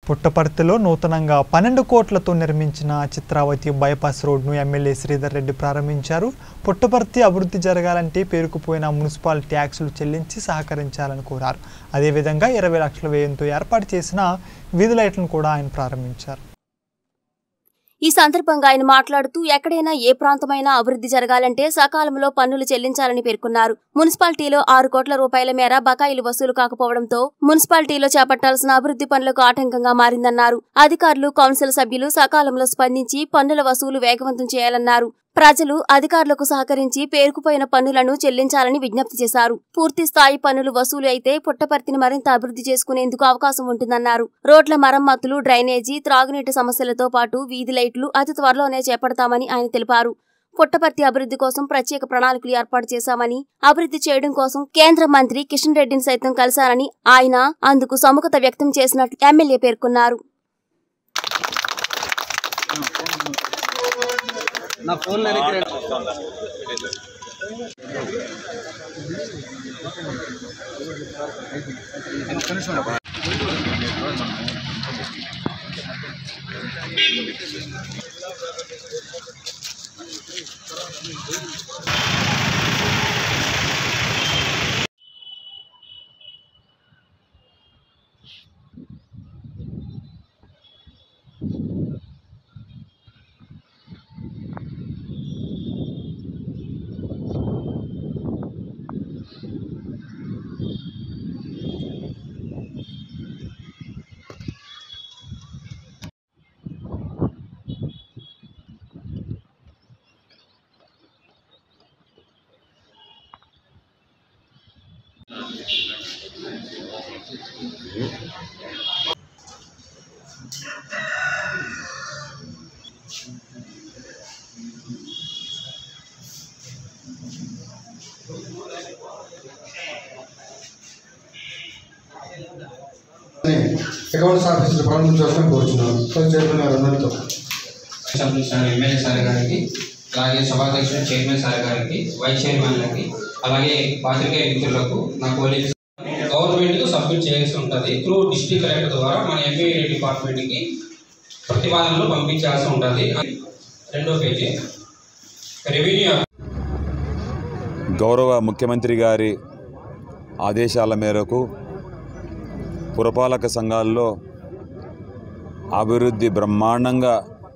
పుట్టపర్తిలో నూతనంగా పన్నెండు కోట్లతో నిర్మించిన చిత్రావతి బైపాస్ రోడ్ను ఎమ్మెల్యే శ్రీధర్ రెడ్డి ప్రారంభించారు పుట్టపర్తి అభివృద్ధి జరగాలంటే పేరుకుపోయిన మున్సిపల్ ట్యాక్సులు చెల్లించి సహకరించాలని కోరారు అదేవిధంగా ఇరవై లక్షల వ్యయంతో ఏర్పాటు చేసిన వీధి లైట్లను కూడా ఆయన ప్రారంభించారు ఈ సందర్భంగా ఆయన మాట్లాడుతూ ఎక్కడైనా ఏ ప్రాంతమైనా అభివృద్ధి జరగాలంటే సకాలంలో పన్నులు చెల్లించాలని పేర్కొన్నారు మున్సిపాలిటీలో ఆరు కోట్ల రూపాయల మేర బకాయిలు వసూలు కాకపోవడంతో మున్సిపాలిటీలో చేపట్టాల్సిన అభివృద్ధి పనులకు ఆటంకంగా మారిందన్నారు అధికారులు కౌన్సిల్ సభ్యులు సకాలంలో స్పందించి పన్నుల వసూలు వేగవంతం చేయాలన్నారు ప్రజలు అధికారులకు సహకరించి పేరుకుపోయిన పన్నులను చెల్లించాలని విజ్ఞప్తి చేశారు పూర్తి స్థాయి పన్నులు వసూలు అయితే పుట్టపర్తిని మరింత అభివృద్ధి చేసుకునేందుకు అవకాశం ఉంటుందన్నారు రోడ్ల మరమ్మతులు డ్రైనేజీ త్రాగునీటి సమస్యలతో పాటు వీధి లైట్లు అతి త్వరలోనే చేపడతామని ఆయన తెలిపారు పుట్టపర్తి అభివృద్ధి కోసం ప్రత్యేక ప్రణాళికలు ఏర్పాటు చేశామని అభివృద్ధి చేయడం కోసం కేంద్ర మంత్రి కిషన్ రెడ్డిని సైతం కలిశారని ఆయన అందుకు సముఖత వ్యక్తం చేసినట్లు ఎమ్మెల్యే పేర్కొన్నారు నా ఫోన్ వెనక్కి రండి. అకౌంట్స్ ఆఫీసులు ప్రారంభించాలని కోరుతున్నాను సో చైర్మన్ గారు అందరితో సభ్యులు సార్ ఎమ్మెల్యే సార్ గారికి అలాగే సభాధ్యక్షుడు చైర్మన్ సార్ గారికి వైస్ చైర్మన్లకి అలాగే పాత్రికేయ మిత్రులకు నా కోలీగ్స్ గవర్నమెంట్కు సబ్మిట్ చేయాల్సి ఉంటుంది త్రూ డిస్ట్రిక్ట్ కలెక్టర్ ద్వారా మన ఎంఏ డిపార్ట్మెంట్కి ప్రతిపాదనలు పంపించాల్సి ఉంటుంది రెండో పేజీ రెవెన్యూ గౌరవ ముఖ్యమంత్రి గారి ఆదేశాల మేరకు పురపాలక సంఘాల్లో అభివృద్ధి బ్రహ్మాండంగా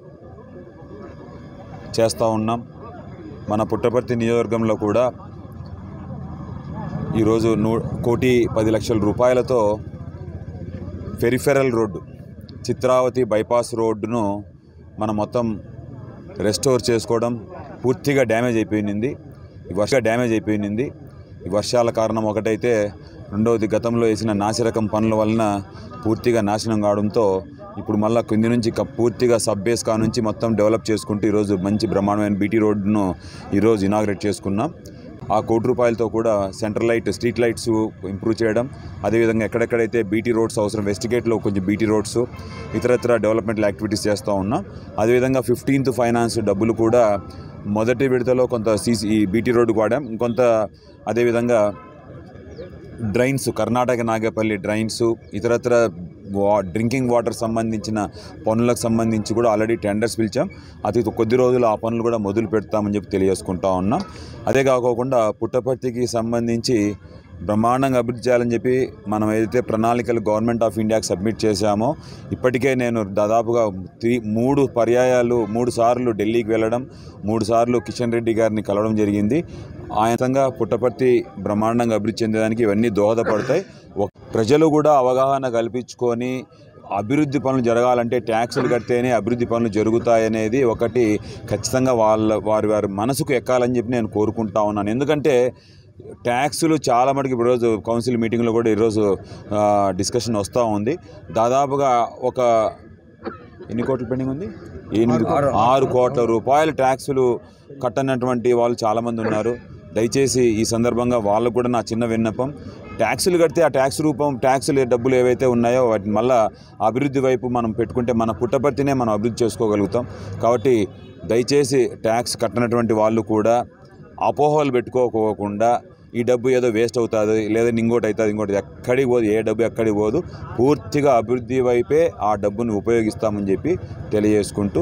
చేస్తూ ఉన్నాం మన పుట్టపర్తి నియోజకవర్గంలో కూడా ఈరోజు నూ కోటి పది లక్షల రూపాయలతో పెరిఫెరల్ రోడ్డు చిత్రావతి బైపాస్ రోడ్డును మనం మొత్తం రెస్టోర్ చేసుకోవడం పూర్తిగా డ్యామేజ్ అయిపోయింది ఈ వర్ష డ్యామేజ్ అయిపోయింది ఈ వర్షాల కారణం ఒకటైతే రెండవది గతంలో వేసిన నాసిరకం పనుల వలన పూర్తిగా నాశనం కావడంతో ఇప్పుడు మళ్ళీ కింది నుంచి క- పూర్తిగా సబ్ బేస్ కా నుంచి మొత్తం డెవలప్ చేసుకుంటూ ఈరోజు మంచి బ్రహ్మాండమైన బీటీ రోడ్డును ఈరోజు ఇనాగ్రేట్ చేసుకున్నాం ఆ కోటి రూపాయలతో కూడా central light street lights improve చేయడం అదేవిధంగా ఎక్కడెక్కడైతే బీటీ రోడ్స్ అవసరం వెస్ట్ గేట్లో కొంచెం బీటీ రోడ్స్ ఇతరత్ర డెవలప్మెంట్ యాక్టివిటీస్ చేస్తూ ఉన్నాం అదేవిధంగా ఫిఫ్టీన్త్ ఫైనాన్స్ డబ్బులు కూడా మొదటి విడతలో కొంత సీసీ ఈ బీటీ రోడ్డుకు వాడాం ఇంకొంత అదేవిధంగా డ్రైన్స్ కర్ణాటక నాగపల్లి డ్రైన్స్ ఇతరత్ర వా డ్రింకింగ్ వాటర్ సంబంధించిన పనులకు సంబంధించి కూడా ఆల్రెడీ టెండర్స్ పిలిచాం అతి కొద్ది రోజులు ఆ పనులు కూడా మొదలు పెడతామని చెప్పి తెలియజేసుకుంటా ఉన్నాం అదే కాకోకుండా పుట్టపర్తికి సంబంధించి బ్రహ్మాండంగా అభివృద్ధి చేయాలని చెప్పి మనం ఏదైతే ప్రణాళికలు గవర్నమెంట్ ఆఫ్ ఇండియాకి సబ్మిట్ చేశామో ఇప్పటికే నేను దాదాపుగా త్రీ మూడు పర్యాయాలు మూడు సార్లు ఢిల్లీకి వెళ్ళడం మూడు సార్లు కిషన్ రెడ్డి గారిని కలవడం జరిగింది ఆయనంగా పుట్టపర్తి బ్రహ్మాండంగా అభివృద్ధి చెందడానికి ఇవన్నీ దోహదపడతాయి ఒక- ప్రజలు కూడా అవగాహన కల్పించుకొని అభివృద్ధి పనులు జరగాలంటే ట్యాక్సులు కడితేనే అభివృద్ధి పనులు జరుగుతాయనేది ఒకటి ఖచ్చితంగా వాళ్ళ వారి వారి మనసుకు ఎక్కాలని చెప్పి నేను కోరుకుంటా ఉన్నాను ఎందుకంటే ట్యాక్సులు చాలా మటుకు ఈరోజు కౌన్సిల్ మీటింగ్లో కూడా ఈరోజు ఆ, డిస్కషన్ వస్తూ ఉంది దాదాపుగా ఒక ఎన్ని కోట్ల పెండింగ్ ఉంది ఎనిమిది ఆరు కోట్ల రూపాయల ట్యాక్సులు కట్టనటువంటి వాళ్ళు చాలామంది ఉన్నారు దయచేసి ఈ సందర్భంగా వాళ్ళకు కూడా నా చిన్న విన్నపం ట్యాక్సులు కడితే ఆ ట్యాక్స్ రూపం ట్యాక్సులు డబ్బులు ఏవైతే ఉన్నాయో వాటిని మళ్ళా అభివృద్ధి వైపు మనం పెట్టుకుంటే మన పుట్టపర్తినే మనం అభివృద్ధి చేసుకోగలుగుతాం కాబట్టి దయచేసి ట్యాక్స్ కట్టనటువంటి వాళ్ళు కూడా అపోహలు పెట్టుకోకుండా ఈ డబ్బు ఏదో వేస్ట్ అవుతుంది లేదా ఇంకోటి అవుతుంది ఇంకోటి ఎక్కడికి పోదు ఏ డబ్బు ఎక్కడికి పోదు పూర్తిగా అభివృద్ధి వైపే ఆ డబ్బును ఉపయోగిస్తామని చెప్పి తెలియజేసుకుంటూ